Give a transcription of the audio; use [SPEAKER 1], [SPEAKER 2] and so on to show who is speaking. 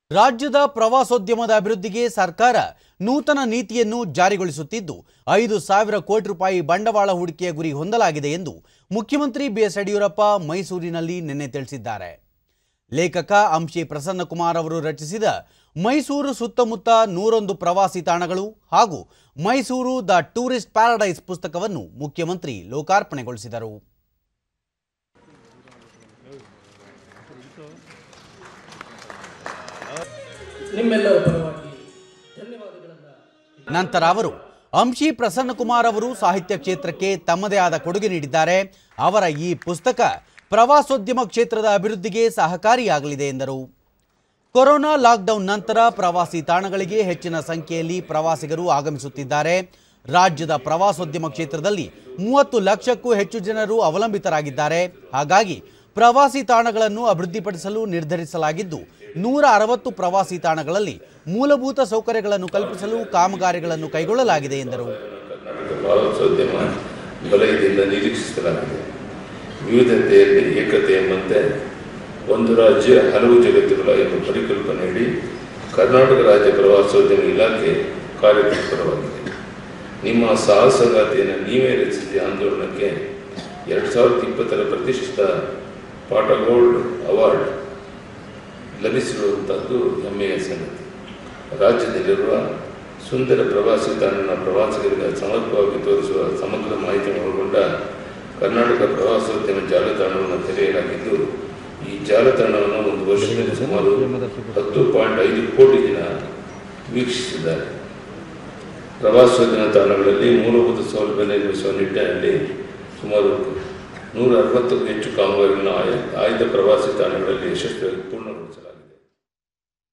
[SPEAKER 1] ರಾಜ್ಯದ ಪ್ರವಾಸೋದ್ಯಮದ ಅಭಿವೃದ್ಧಿಗೆ ಸರ್ಕಾರ ನೂತನ ನೀತಿಯನ್ನು ಜಾರಿಗೊಳಿಸುತ್ತಿದ್ದು ಐದು ಸಾವಿರ ಕೋಟಿ ರೂಪಾಯಿ ಬಂಡವಾಳ ಹೂಡಿಕೆಯ ಗುರಿ ಹೊಂದಲಾಗಿದೆ ಎಂದು ಮುಖ್ಯಮಂತ್ರಿ ಬಿಎಸ್ ಯಡಿಯೂರಪ್ಪ ಮೈಸೂರಿನಲ್ಲಿ ನಿನ್ನೆ ತಿಳಿಸಿದ್ದಾರೆ ಲೇಖಕ ಅಂಶಿ ಪ್ರಸನ್ನಕುಮಾರ್ ಅವರು ರಚಿಸಿದ ಮೈಸೂರು ಸುತ್ತಮುತ್ತ ನೂರೊಂದು ಪ್ರವಾಸಿ ತಾಣಗಳು ಹಾಗೂ ಮೈಸೂರು ದ ಟೂರಿಸ್ಟ್ ಪ್ಯಾರಡೈಸ್ ಪುಸ್ತಕವನ್ನು ಮುಖ್ಯಮಂತ್ರಿ ಲೋಕಾರ್ಪಣೆಗೊಳಿಸಿದರು
[SPEAKER 2] ನಿಮ್ಮೆಲ್ಲರ ಪರವಾಗಿ ಧನ್ಯವಾದಗಳನ್ನು
[SPEAKER 1] ನಂತರ ಅವರು ಅಂಶಿ ಪ್ರಸನ್ನಕುಮಾರ್ ಅವರು ಸಾಹಿತ್ಯ ಕ್ಷೇತ್ರಕ್ಕೆ ತಮ್ಮದೇ ಆದ ಕೊಡುಗೆ ನೀಡಿದ್ದಾರೆ ಅವರ ಈ ಪುಸ್ತಕ ಪ್ರವಾಸೋದ್ಯಮ ಕ್ಷೇತ್ರದ ಅಭಿವೃದ್ಧಿಗೆ ಸಹಕಾರಿಯಾಗಲಿದೆ ಎಂದರು ಕೊರೋನಾ ಲಾಕ್ಡೌನ್ ನಂತರ ಪ್ರವಾಸಿ ತಾಣಗಳಿಗೆ ಹೆಚ್ಚಿನ ಸಂಖ್ಯೆಯಲ್ಲಿ ಪ್ರವಾಸಿಗರು ಆಗಮಿಸುತ್ತಿದ್ದಾರೆ ರಾಜ್ಯದ ಪ್ರವಾಸೋದ್ಯಮ ಕ್ಷೇತ್ರದಲ್ಲಿ ಮೂವತ್ತು ಲಕ್ಷಕ್ಕೂ ಹೆಚ್ಚು ಜನರು ಅವಲಂಬಿತರಾಗಿದ್ದಾರೆ ಹಾಗಾಗಿ ಪ್ರವಾಸಿ ತಾಣಗಳನ್ನು ಅಭಿವೃದ್ಧಿಪಡಿಸಲು ನಿರ್ಧರಿಸಲಾಗಿದ್ದು ನೂರ ಅರವತ್ತು ಪ್ರವಾಸಿ ತಾಣಗಳಲ್ಲಿ ಮೂಲಭೂತ ಸೌಕರ್ಯಗಳನ್ನು ಕಲ್ಪಿಸಲು ಕಾಮಗಾರಿಗಳನ್ನು ಕೈಗೊಳ್ಳಲಾಗಿದೆ ಎಂದರು
[SPEAKER 3] ಕರ್ನಾಟಕ ಪ್ರವಾಸೋದ್ಯಮ ವಲಯದಿಂದ ನಿರೀಕ್ಷಿಸಲಾಗಿದೆ ವಿವಿಧತೆಯಲ್ಲಿ ಏಕತೆ ಎಂಬಂತೆ ಒಂದು ರಾಜ್ಯ ಹಲವು ಜಗತ್ತುಗಳ ಎಂಬ ಪರಿಕಲ್ಪನೆಯಡಿ ಕರ್ನಾಟಕ ರಾಜ್ಯ ಪ್ರವಾಸೋದ್ಯಮ ಇಲಾಖೆ ಕಾರ್ಯತತ್ಪರವಾಗಿದೆ ನಿಮ್ಮ ಸಾಹಸಗಾತಿಯನ್ನು ನೀವೇ ರಚಿಸಿದ ಆಂದೋಲನಕ್ಕೆ ಎರಡು ಸಾವಿರದ ಇಪ್ಪತ್ತರ ಪ್ರತಿಷ್ಠಿತ ಪಾಟ ಗೋಲ್ಡ್ ಅವಾರ್ಡ್ ಲಭಿಸಿರುವಂಥದ್ದು ಹೆಮ್ಮೆಯ ಸಂಗತಿ ರಾಜ್ಯದಲ್ಲಿರುವ ಸುಂದರ ಪ್ರವಾಸಿ ತಾಣನ ಪ್ರವಾಸಿಗರಿಗೆ ಸಮರ್ಪಕವಾಗಿ ತೋರಿಸುವ ಸಮಗ್ರ ಮಾಹಿತಿಯನ್ನು ಒಳಗೊಂಡ ಕರ್ನಾಟಕ ಪ್ರವಾಸೋದ್ಯಮ ಜಾಲತಾಣವನ್ನು ತೆರೆಯಲಾಗಿದ್ದು ಈ ಜಾಲತಾಣವನ್ನು ಒಂದು ವರ್ಷದಲ್ಲಿ ಸುಮಾರು ಹತ್ತು ಪಾಯಿಂಟ್ ಐದು ಕೋಟಿ ಜನ ವೀಕ್ಷಿಸಿದ್ದಾರೆ ಪ್ರವಾಸೋದ್ಯಮ ತಾಣಗಳಲ್ಲಿ ಮೂಲಭೂತ ಸೌಲಭ್ಯ ನಿರ್ಮಿಸುವ ನಿಟ್ಟಿನಲ್ಲಿ ಸುಮಾರು ನೂರ ಅರವತ್ತಕ್ಕೂ ಹೆಚ್ಚು ಕಾಮಗಾರಿಗಳನ್ನು ಆಯ ಆಯ್ದ ಪ್ರವಾಸಿ ತಾಣಗಳಲ್ಲಿ ಯಶಸ್ವಿಯಾಗಿ ಪೂರ್ಣಗೊಳಿಸಲಾಗಿದೆ